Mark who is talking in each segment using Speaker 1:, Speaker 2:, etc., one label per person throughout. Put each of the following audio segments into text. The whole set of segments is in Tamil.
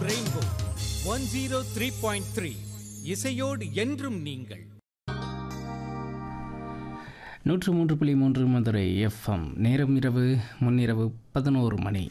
Speaker 1: rainbow one zero three point three இசையோடு என்றும் நீங்கள்
Speaker 2: நூற்று மூன்று புள்ளி மூன்று மதுரை எஃப்எம் நேரம் இரவு முன்னிரவு பதினோரு மணி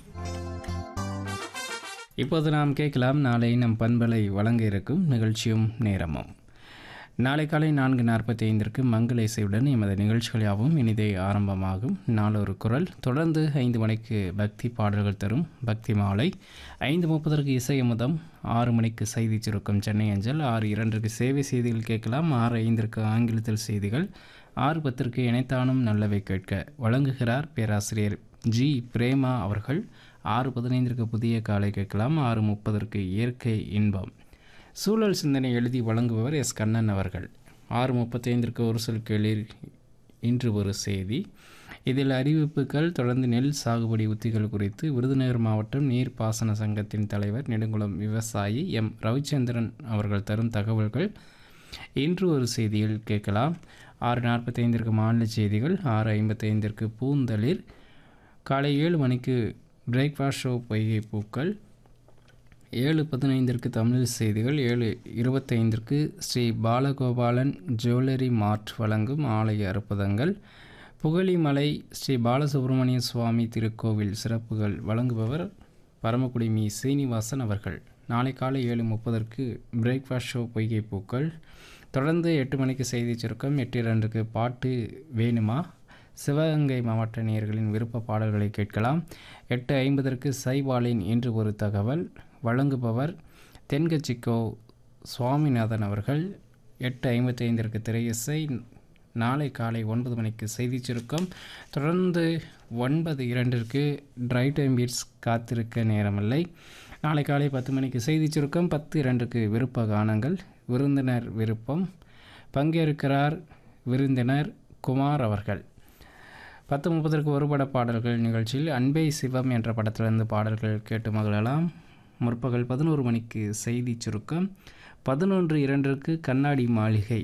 Speaker 2: இப்போது நாம் கேட்கலாம் நாளை நம் பண்பலை வழங்க இருக்கும் நிகழ்ச்சியும் நேரமும் நாளை காலை நான்கு நாற்பத்தி ஐந்திற்கு மங்கள இசையுடன் எமது நிகழ்ச்சிகள் யாவும் இனிதே ஆரம்பமாகும் நாளொரு குரல் தொடர்ந்து ஐந்து மணிக்கு பக்தி பாடல்கள் தரும் பக்தி மாலை ஐந்து முப்பதற்கு இசை அமுதம் ஆறு மணிக்கு செய்தி சுருக்கம் சென்னை அஞ்சல் ஆறு இரண்டுக்கு சேவை செய்திகள் கேட்கலாம் ஆறு ஐந்திற்கு ஆங்கிலத்தில் செய்திகள் ஆறு பத்திற்கு இணைத்தானும் நல்லவை கேட்க வழங்குகிறார் பேராசிரியர் ஜி பிரேமா அவர்கள் ஆறு பதினைந்திற்கு புதிய காலை கேட்கலாம் ஆறு முப்பதற்கு இயற்கை இன்பம் சூழல் சிந்தனை எழுதி வழங்குபவர் எஸ் கண்ணன் அவர்கள் ஆறு முப்பத்தைந்திற்கு ஒரு சொல் கேளீர் இன்று ஒரு செய்தி இதில் அறிவிப்புகள் தொடர்ந்து நெல் சாகுபடி உத்திகள் குறித்து விருதுநகர் மாவட்டம் நீர்ப்பாசன சங்கத்தின் தலைவர் நெடுங்குளம் விவசாயி எம் ரவிச்சந்திரன் அவர்கள் தரும் தகவல்கள் இன்று ஒரு செய்தியில் கேட்கலாம் ஆறு நாற்பத்தைந்திற்கு மாநில செய்திகள் ஆறு ஐம்பத்தைந்திற்கு பூந்தளிர் காலை ஏழு மணிக்கு பிரேக்ஃபாஸ்ட் ஷோ பொய்கை பூக்கள் ஏழு பதினைந்திற்கு தமிழ் செய்திகள் ஏழு இருபத்தைந்திற்கு ஸ்ரீ பாலகோபாலன் ஜுவல்லரி மார்ட் வழங்கும் ஆலய அற்புதங்கள் புகழிமலை ஸ்ரீ பாலசுப்ரமணிய சுவாமி திருக்கோவில் சிறப்புகள் வழங்குபவர் பரமக்குடி மீ சீனிவாசன் அவர்கள் நாளை காலை ஏழு முப்பதற்கு பிரேக்ஃபாஸ்ட் ஷோ பொய்கை பூக்கள் தொடர்ந்து எட்டு மணிக்கு செய்தி சுருக்கம் எட்டு இரண்டுக்கு பாட்டு வேணுமா சிவகங்கை மாவட்ட நேயர்களின் விருப்ப பாடல்களை கேட்கலாம் எட்டு ஐம்பதற்கு சைவாலின் இன்று ஒரு தகவல் வழங்குபவர் தென்கட்சிக்கோ சுவாமிநாதன் அவர்கள் எட்டு ஐம்பத்தைந்திற்கு திரையிசை நாளை காலை ஒன்பது மணிக்கு செய்தி சுருக்கம் தொடர்ந்து ஒன்பது இரண்டிற்கு ட்ரை டைம் பீட்ஸ் காத்திருக்க நேரமில்லை நாளை காலை பத்து மணிக்கு செய்தி சுருக்கம் பத்து இரண்டுக்கு விருப்ப கானங்கள் விருந்தினர் விருப்பம் பங்கேற்கிறார் விருந்தினர் குமார் அவர்கள் பத்து முப்பதற்கு ஒரு பட பாடல்கள் நிகழ்ச்சியில் அன்பே சிவம் என்ற படத்திலிருந்து பாடல்கள் கேட்டு மகிழலாம் முற்பகல் பதினோரு மணிக்கு செய்தி சுருக்கம் பதினொன்று இரண்டிற்கு கண்ணாடி மாளிகை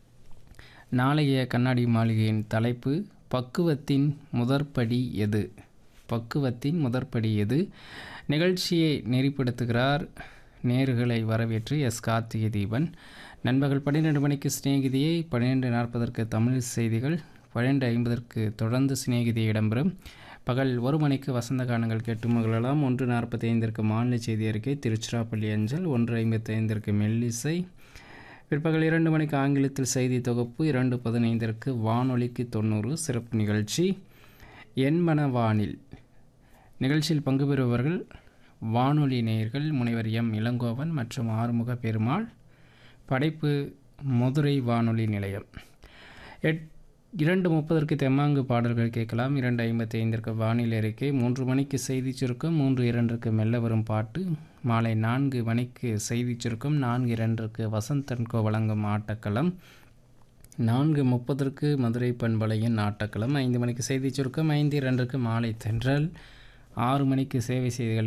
Speaker 2: நாளைய கண்ணாடி மாளிகையின் தலைப்பு பக்குவத்தின் முதற்படி எது பக்குவத்தின் முதற்படி எது நிகழ்ச்சியை நெறிப்படுத்துகிறார் நேர்களை வரவேற்று எஸ் கார்த்திகை தீபன் நண்பகல் பன்னிரெண்டு மணிக்கு சிநேகிதியை பன்னிரெண்டு நாற்பதற்கு தமிழ் செய்திகள் பன்னிரெண்டு ஐம்பதற்கு தொடர்ந்து சிநேகிதி இடம்பெறும் பகல் ஒரு மணிக்கு வசந்த கானங்கள் கேட்டு மகிழலாம் ஒன்று நாற்பத்தி ஐந்திற்கு மாநில செய்தி அறிக்கை திருச்சிராப்பள்ளி அஞ்சல் ஒன்று ஐம்பத்தி ஐந்திற்கு மெல்லிசை பிற்பகல் இரண்டு மணிக்கு ஆங்கிலத்தில் செய்தி தொகுப்பு இரண்டு பதினைந்திற்கு வானொலிக்கு தொண்ணூறு சிறப்பு நிகழ்ச்சி என்மன வானில் நிகழ்ச்சியில் பங்கு பெறுபவர்கள் வானொலி நேயர்கள் முனைவர் எம் இளங்கோவன் மற்றும் ஆறுமுக பெருமாள் படைப்பு மதுரை வானொலி நிலையம் எட் இரண்டு முப்பதற்கு தெம்மாங்கு பாடல்கள் கேட்கலாம் இரண்டு ஐம்பத்தி ஐந்திற்கு வானிலை அறிக்கை மூன்று மணிக்கு செய்தி சுருக்கம் மூன்று இரண்டுக்கு மெல்ல வரும் பாட்டு மாலை நான்கு மணிக்கு செய்தி சுருக்கம் நான்கு இரண்டுக்கு வசந்தன்கோ வழங்கும் ஆட்டக்களம் நான்கு முப்பதற்கு மதுரை பண்பலையின் ஆட்டக்களம் ஐந்து மணிக்கு செய்தி சுருக்கம் ஐந்து இரண்டுக்கு மாலை தென்றல் ஆறு மணிக்கு சேவை செய்திகள்